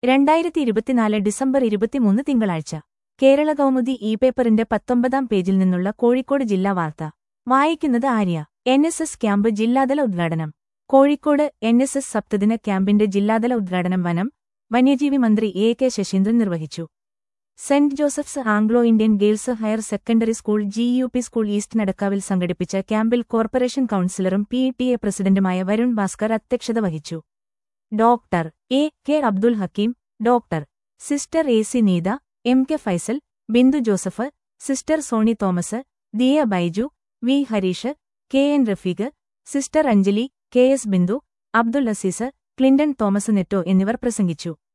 രണ്ടായിരത്തി ഇരുപത്തിനാല് ഡിസംബർ ഇരുപത്തിമൂന്ന് തിങ്കളാഴ്ച കേരള കൗമുദി ഇ പേപ്പറിന്റെ പത്തൊമ്പതാം പേജിൽ നിന്നുള്ള കോഴിക്കോട് ജില്ലാ വാർത്ത വായിക്കുന്നത് Arya N S S camp ജില്ലാതല ഉദ്ഘാടനം കോഴിക്കോട് എൻ എസ് എസ് സപ്തദിന ക്യാമ്പിന്റെ ജില്ലാതല ഉദ്ഘാടനം വനം വന്യജീവി മന്ത്രി എ കെ ശശീന്ദ്രൻ നിർവഹിച്ചു saint Joseph's Anglo Indian girls higher secondary school G U P school east നടക്കാവിൽ സംഘടിപ്പിച്ച ക്യാമ്പിൽ കോർപ്പറേഷൻ കൌൺസിലറും പി ടി എ പ്രസിഡന്റുമായ വരുൺ ഭാസ്കർ അധ്യക്ഷത വഹിച്ചു doctor A K Abdul Hakeem doctor sister A C Neetha M K Faisal Bindu Joseph sister Soni Thomas Diya Baiju V Harish K N Rafeeq sister Anjali K S Bindu Abdul Azeez Clinton Thomas Netto എന്നിവർ പ്രസംഗിച്ചു